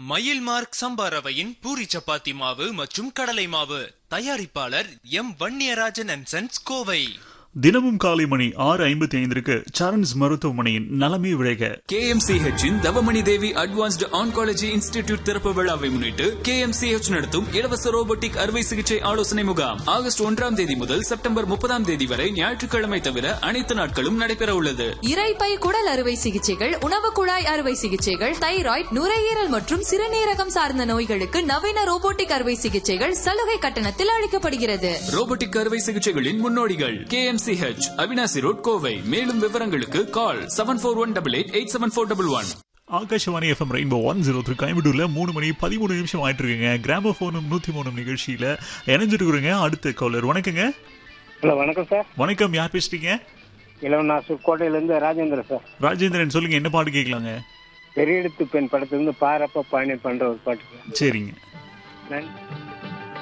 மயில் மார்க் சம்பா ரவையின் பூரி சப்பாத்தி மாவு மற்றும் கடலை மாவு தயாரிப்பாளர் M Vanniyarajan and sons Kovai தினமும் காலை மணி ஆறு ஐம்பத்தி ஐந்திற்கு சரண்ஸ் மருத்துவமனையின் நலமே விழைக KMCH இன் Thavamani Devi advanced oncology institute திறப்பு விழாவை முன்னிட்டு KMCH நடத்தும் இலவச ரோபோட்டிக் அறுவை சிகிச்சை ஆலோசனை முகாம் ஆகஸ்ட் ஒன்றாம் தேதி முதல் செப்டம்பர் முப்பதாம் தேதி வரை ஞாயிற்றுக்கிழமை தவிர அனைத்து நாட்களும் நடைபெற உள்ளது இரைப்பை குடல் அறுவை சிகிச்சைகள் உணவு குழாய் அறுவை சிகிச்சைகள் தைராய்டு நுரையீரல் மற்றும் சிறுநீரகம் சார்ந்த நோய்களுக்கு நவீன ரோபோட்டிக் அறுவை சிகிச்சைகள் சலுகை கட்டணத்தில் அளிக்கப்படுகிறது ரோபோட்டிக் அறுவை சிகிச்சைகளின் முன்னோடிகள் KMCH அவினாசி ரோட் கோவை மேலும் விவரங்களுக்கு call seven four one double eight eight seven four double one Akashvani FM rainbow one zero three கோயம்புத்தூர்ல மூணு மணி பதிமூணு நிமிஷம் ஆயிட்டு இருக்குங்க கிராம போனும் நூத்தி மூணு நிகழ்ச்சியில இணைஞ்சிட்டு இருக்கிறேங்க அடுத்த காலர் வணக்கங்க ஹலோ வணக்கம் சார் வணக்கம் யார் பேசுறீங்க இளவனாசூர் கோட்டையிலேருந்து ராஜேந்திர சார் ராஜேந்திரன் சொல்லுங்க என்ன பாட்டு கேட்கலாங்க பெரிய எடுத்து பெண் படத்துலேருந்து பாரப்ப பயணம் பண்ற ஒரு பாட்டு சரிங்க நன்றி